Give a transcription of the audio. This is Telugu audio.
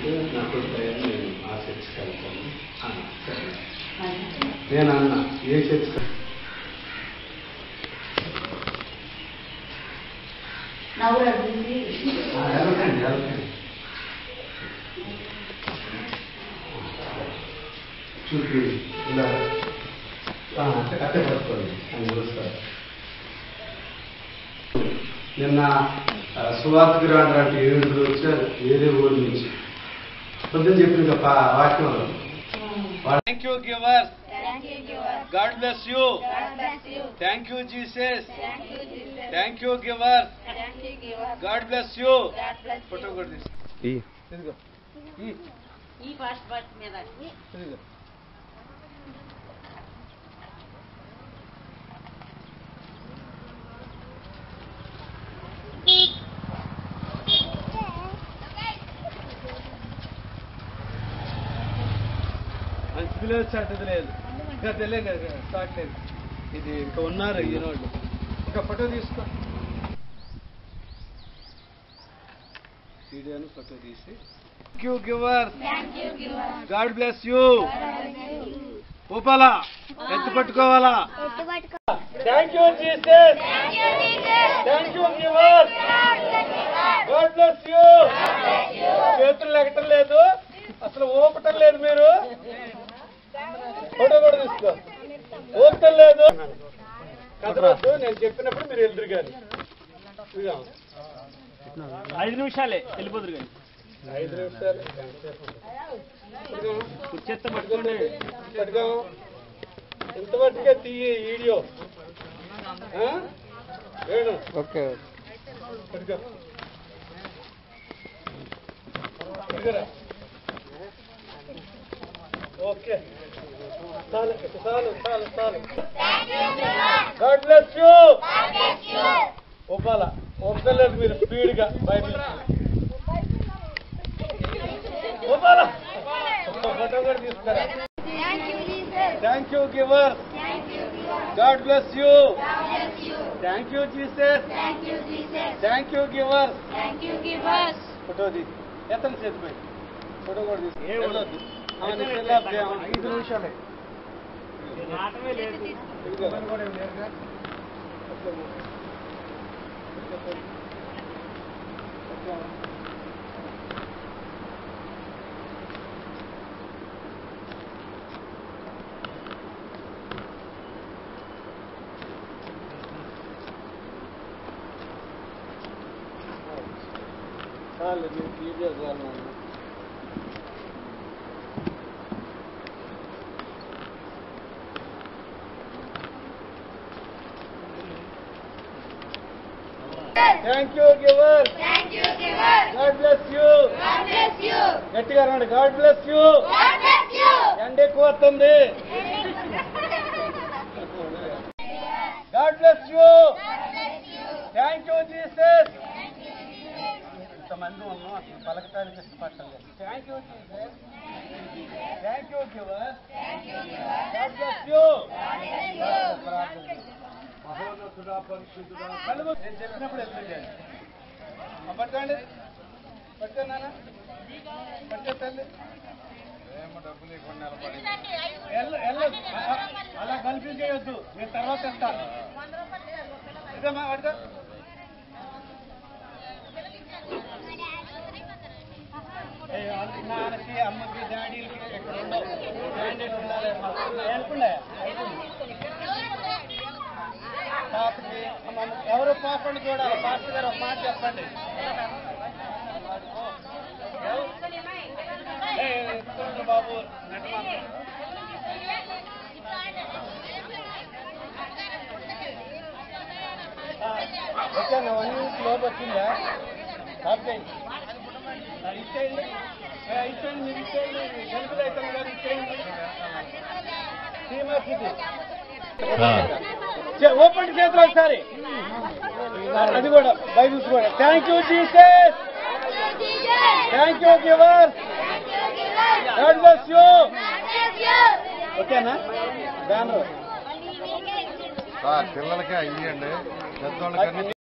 చేస్తే నాకు వస్తాయని నేను ఆ చర్చికి వెళ్తాను అన్నా సరే నేను అన్నా ఏ చర్చికి నవ్వురా చూసి ఆ, వెళ్ళకండి వెళ్ళకండి చూపి ఇలా ఆ, అట్టే అట్టే పట్టుకోండి అని చూస్తారు నిన్న ఆ, సువార్తకి రాంటి ఏడుగురు వచ్చారు వేరే ఊరి నుంచి పొద్దున చెప్పిన ఒక వాక్యంలో Thank you, givers. God bless you. Thank you, Jesus. Thank you, givers. God bless you. Photo కూడా తీసుకో. ఇదిగో. ఈ, ఈ ఫాస్ట్ ఫాస్ట్ మీద ఇదిగో. మంచిది లేదు చెడ్డది లేదు ఇంకా తెలియదు స్టార్ట్ లేదు ఇది ఇంకా ఉన్నారు ఈ రోజు ఇంకా ఫోటో తీసుకో వీడియోను ఫోటో తీసి thank you giver God bless you ఊపాలా ఎత్తు పట్టుకోవాలా thank you Jesus thank you giver God bless you చేతులు లెగటం లేదు అసలు ఊపటం లేదు మీరు ఫోటో కూడా తీసుకో ఊపటం లేదు కదవద్దు నేను చెప్పినప్పుడు మీరు ఎదురు కానీ ఇదిగో. ఐదు నిమిషాలే వెళ్ళిపోదురు కానీ ఐదు నిమిషాలు ఇదిగో. కుర్చెత్త పట్టుకోండి పట్టుకో ఇంతవరకే తీయి వీడియో ఆ? వేణు ఓకే పట్టుకో పట్టుకోరా. ఓకే చాలు చాలు చాలు చాలు గాడ్ బ్లెస్ యూ ఒప్పాల ఒప్పలేదు మీరు స్పీడ్ గా బైబిల్ ఒప్పాల ఫోటో కూడా తీసుకురా thank you giver God bless you thank you Jesus thank you giver photo తీసి ఎత్తని చేతి పోయి ఫోటో కూడా తీసి వెళ్ళొద్దు అవును, వెళ్ళొద్దు. అవును, ఐదు నిమిషాలే నాటమే లేదు ఇదిగో. చాలు మీరు వీడియో చాలు thank you giver God bless you గట్టిగా రండి గాడ్ బ్లెస్ యూ ఎండ ఎక్కువ వస్తుంది God bless you thank you Jesus ఇంతమంది ఉన్నాం అసలు పలకటానికి ఇష్టపడలేదు thank you Jesus thank you giver God bless you మహోన్నతుడా పరిశుద్ధుడా కలుగు నేను చెప్పినప్పుడు వెళ్తుంది పట్టుకోండి పట్టుకున్నానా పట్టుకో తల్లి ఎల్ల ఎల్ల అలా కన్ఫ్యూజ్ చేయొద్దు నేను తర్వాత వెళ్తాను ఇదమ్మా పట్టుకో ఏ, వాళ్ళకి నాన్నకి అమ్మకి డాడీలకి ఇక్కడ ఉండవు బ్రాండెడ్ ఉండాలి అనుకున్నా పాపకి అమ్మమ్మ ఎవరు పాపని చూడాలి పాస్టర్ గారు ఒక మాట చెప్పండి ఏ, చూడండి బాబు నటమామ. ఆ, వచ్చాను వన్ మినిట్ లోపు వచ్చిందా ఆఫ్ చేయండి ఆ, ఇచ్చేయండి ఏ, ఇచ్చేయండి మీరు ఇచ్చేయండి తెలుగులో అయితే గారు ఇచ్చేయండి శ్రీమతి ఇది. చే- ఓపెన్ చేతులు ఒకసారి అది కూడా బైబిల్స్ కూడా thank you Jesus thank you giver God bless you ఓకేనా బ్యానర్ సార్ పిల్లలకే అయ్యండి పెద్దవాళ్ళకన్నీ